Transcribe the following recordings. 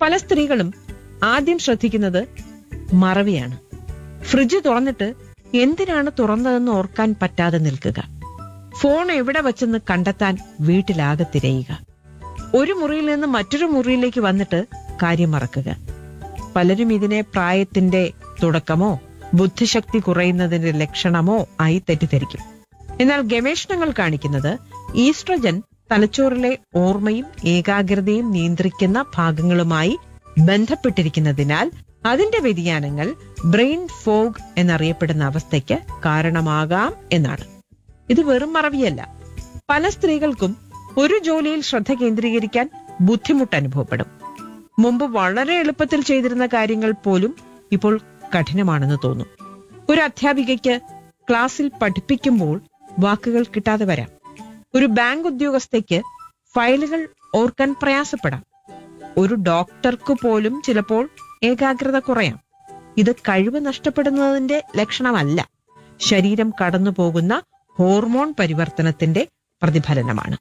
പല സ്ത്രീകളും ആദ്യം ശ്രദ്ധിക്കുന്നത് മറവിയാണ് ഫ്രിഡ്ജ് തുറന്നിട്ട് എന്തിനാണ് തുറന്നതെന്ന് ഓർക്കാൻ പറ്റാതെ നിൽക്കുക ഫോൺ എവിടെ വച്ചെന്ന് കണ്ടെത്താൻ വീട്ടിലാകെ തിരയുക ഒരു മുറിയിൽ നിന്ന് മറ്റൊരു മുറിയിലേക്ക് വന്നിട്ട് കാര്യം മറക്കുക പലരും ഇതിനെ പ്രായത്തിന്റെ തുടക്കമോ ബുദ്ധിശക്തി കുറയുന്നതിന്റെ ലക്ഷണമോ ആയി തെറ്റിദ്ധരിക്കും എന്നാൽ ഗവേഷണങ്ങൾ കാണിക്കുന്നത് ഈസ്ട്രജൻ തലച്ചോറിലെ ഓർമ്മയും ഏകാഗ്രതയും നിയന്ത്രിക്കുന്ന ഭാഗങ്ങളുമായി ബന്ധപ്പെട്ടിരിക്കുന്നതിനാൽ അതിന്റെ വ്യതിയാനങ്ങൾ ബ്രെയിൻ ഫോഗ് എന്നറിയപ്പെടുന്ന അവസ്ഥയ്ക്ക് കാരണമാകാം എന്നാണ് ഇത് വെറും മറവിയല്ല പല സ്ത്രീകൾക്കും ഒരു ജോലിയിൽ ശ്രദ്ധ കേന്ദ്രീകരിക്കാൻ ബുദ്ധിമുട്ട് അനുഭവപ്പെടും മുമ്പ് വളരെ എളുപ്പത്തിൽ ചെയ്തിരുന്ന കാര്യങ്ങൾ പോലും ഇപ്പോൾ കഠിനമാണെന്ന് തോന്നും ഒരു അധ്യാപികയ്ക്ക് ക്ലാസ്സിൽ പഠിപ്പിക്കുമ്പോൾ വാക്കുകൾ കിട്ടാതെ വരാം ഒരു ബാങ്ക് ഉദ്യോഗസ്ഥയ്ക്ക് ഫയലുകൾ ഓർക്കാൻ പ്രയാസപ്പെടാം ഒരു ഡോക്ടർക്ക് പോലും ചിലപ്പോൾ ഏകാഗ്രത കുറയാം ഇത് കഴിവ് നഷ്ടപ്പെടുന്നതിന്റെ ലക്ഷണമല്ല ശരീരം കടന്നു പോകുന്ന ഹോർമോൺ പരിവർത്തനത്തിന്റെ പ്രതിഫലനമാണ്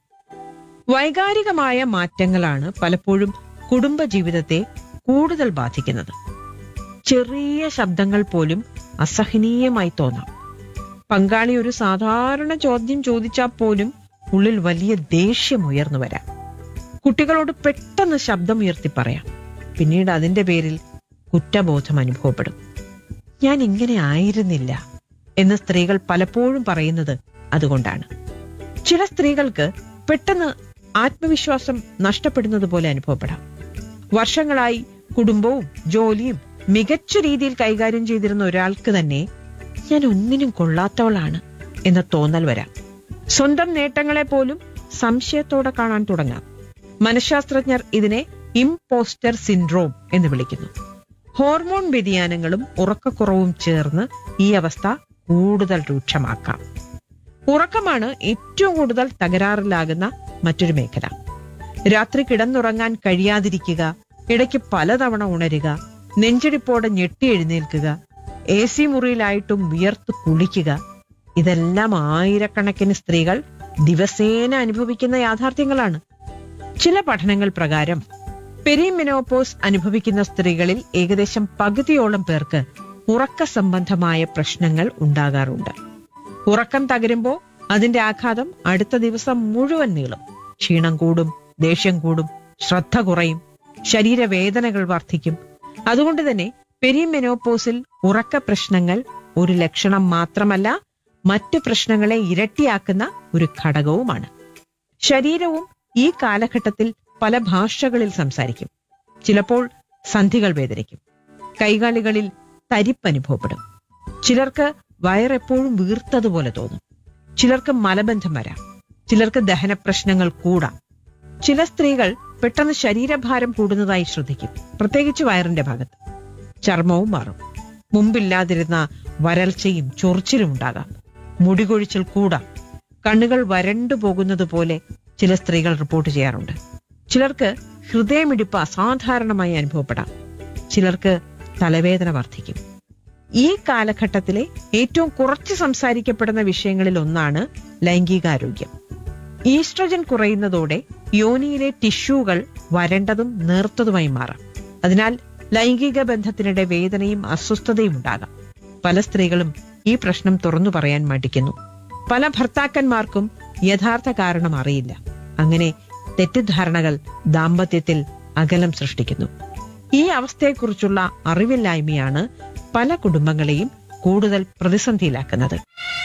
വൈകാരികമായ മാറ്റങ്ങളാണ് പലപ്പോഴും കുടുംബജീവിതത്തെ കൂടുതൽ ബാധിക്കുന്നത് ചെറിയ ശബ്ദങ്ങൾ പോലും അസഹനീയമായി തോന്നാം പങ്കാളി ഒരു സാധാരണ ചോദ്യം ചോദിച്ചാൽ പോലും ഉള്ളിൽ വലിയ ദേഷ്യം ഉയർന്നു വരാം കുട്ടികളോട് പെട്ടെന്ന് ശബ്ദം ഉയർത്തി പറയാം പിന്നീട് അതിന്റെ പേരിൽ കുറ്റബോധം അനുഭവപ്പെടും ഞാൻ ഇങ്ങനെ ആയിരുന്നില്ല എന്ന് സ്ത്രീകൾ പലപ്പോഴും പറയുന്നത് അതുകൊണ്ടാണ് ചില സ്ത്രീകൾക്ക് പെട്ടെന്ന് ആത്മവിശ്വാസം നഷ്ടപ്പെടുന്നത് പോലെ അനുഭവപ്പെടാം വർഷങ്ങളായി കുടുംബവും ജോലിയും മികച്ച രീതിയിൽ കൈകാര്യം ചെയ്തിരുന്ന ഒരാൾക്ക് തന്നെ ഞാൻ ഒന്നിനും കൊള്ളാത്തവളാണ് എന്ന തോന്നൽ വരാം സ്വന്തം നേട്ടങ്ങളെ പോലും സംശയത്തോടെ കാണാൻ തുടങ്ങാം മനഃശാസ്ത്രജ്ഞർ ഇതിനെ ഇംപോസ്റ്റർ സിൻഡ്രോം എന്ന് വിളിക്കുന്നു ഹോർമോൺ വ്യതിയാനങ്ങളും ഉറക്കക്കുറവും ചേർന്ന് ഈ അവസ്ഥ കൂടുതൽ രൂക്ഷമാക്കാം ഉറക്കമാണ് ഏറ്റവും കൂടുതൽ തകരാറിലാകുന്ന മറ്റൊരു മേഖല രാത്രി കിടന്നുറങ്ങാൻ കഴിയാതിരിക്കുക ഇടയ്ക്ക് പലതവണ ഉണരുക നെഞ്ചിടിപ്പോടെ ഞെട്ടി എഴുന്നേൽക്കുക എ സി മുറിയിലായിട്ടും വിയർത്ത് കുളിക്കുക ഇതെല്ലാം ആയിരക്കണക്കിന് സ്ത്രീകൾ ദിവസേന അനുഭവിക്കുന്ന യാഥാർത്ഥ്യങ്ങളാണ് ചില പഠനങ്ങൾ പ്രകാരം പെരിമെനോപോസ് അനുഭവിക്കുന്ന സ്ത്രീകളിൽ ഏകദേശം പകുതിയോളം പേർക്ക് ഉറക്ക സംബന്ധമായ പ്രശ്നങ്ങൾ ഉണ്ടാകാറുണ്ട് ഉറക്കം തകരുമ്പോൾ അതിന്റെ ആഘാതം അടുത്ത ദിവസം മുഴുവൻ നീളും ക്ഷീണം കൂടും ദേഷ്യം കൂടും ശ്രദ്ധ കുറയും ശരീരവേദനകൾ വർദ്ധിക്കും അതുകൊണ്ട് തന്നെ പെരിമെനോപോസിൽ ഉറക്ക പ്രശ്നങ്ങൾ ഒരു ലക്ഷണം മാത്രമല്ല മറ്റു പ്രശ്നങ്ങളെ ഇരട്ടിയാക്കുന്ന ഒരു ഘടകവുമാണ് ശരീരവും ഈ കാലഘട്ടത്തിൽ പല ഭാഷകളിൽ സംസാരിക്കും ചിലപ്പോൾ സന്ധികൾ വേദനിക്കും കൈകാലുകളിൽ തരിപ്പ് അനുഭവപ്പെടും ചിലർക്ക് വയറെപ്പോഴും വീർത്തതുപോലെ തോന്നും ചിലർക്ക് മലബന്ധം വരാം ചിലർക്ക് ദഹന പ്രശ്നങ്ങൾ കൂടാം ചില സ്ത്രീകൾ പെട്ടെന്ന് ശരീരഭാരം കൂടുന്നതായി ശ്രദ്ധിക്കും പ്രത്യേകിച്ച് വയറിന്റെ ഭാഗത്ത് ചർമ്മവും മാറും മുമ്പില്ലാതിരുന്ന വരൾച്ചയും ചൊറിച്ചിലും ഉണ്ടാകാം മുടികൊഴിച്ചിൽ കൂടാം കണ്ണുകൾ വരണ്ടു പോകുന്നത് പോലെ ചില സ്ത്രീകൾ റിപ്പോർട്ട് ചെയ്യാറുണ്ട് ചിലർക്ക് ഹൃദയമിടിപ്പ് അസാധാരണമായി അനുഭവപ്പെടാം ചിലർക്ക് തലവേദന വർദ്ധിക്കും ഈ കാലഘട്ടത്തിലെ ഏറ്റവും കുറച്ച് സംസാരിക്കപ്പെടുന്ന വിഷയങ്ങളിൽ ഒന്നാണ് ലൈംഗികാരോഗ്യം ഈസ്ട്രജൻ കുറയുന്നതോടെ യോനിയിലെ ടിഷ്യൂകൾ വരണ്ടതും നേർത്തതുമായി മാറാം അതിനാൽ ലൈംഗിക ബന്ധത്തിനിടെ വേദനയും അസ്വസ്ഥതയും ഉണ്ടാകാം പല സ്ത്രീകളും ഈ പ്രശ്നം തുറന്നു പറയാൻ മടിക്കുന്നു പല ഭർത്താക്കന്മാർക്കും യഥാർത്ഥ കാരണം അറിയില്ല അങ്ങനെ തെറ്റിദ്ധാരണകൾ ദാമ്പത്യത്തിൽ അകലം സൃഷ്ടിക്കുന്നു ഈ അവസ്ഥയെക്കുറിച്ചുള്ള അറിവില്ലായ്മയാണ് പല കുടുംബങ്ങളെയും കൂടുതൽ പ്രതിസന്ധിയിലാക്കുന്നത്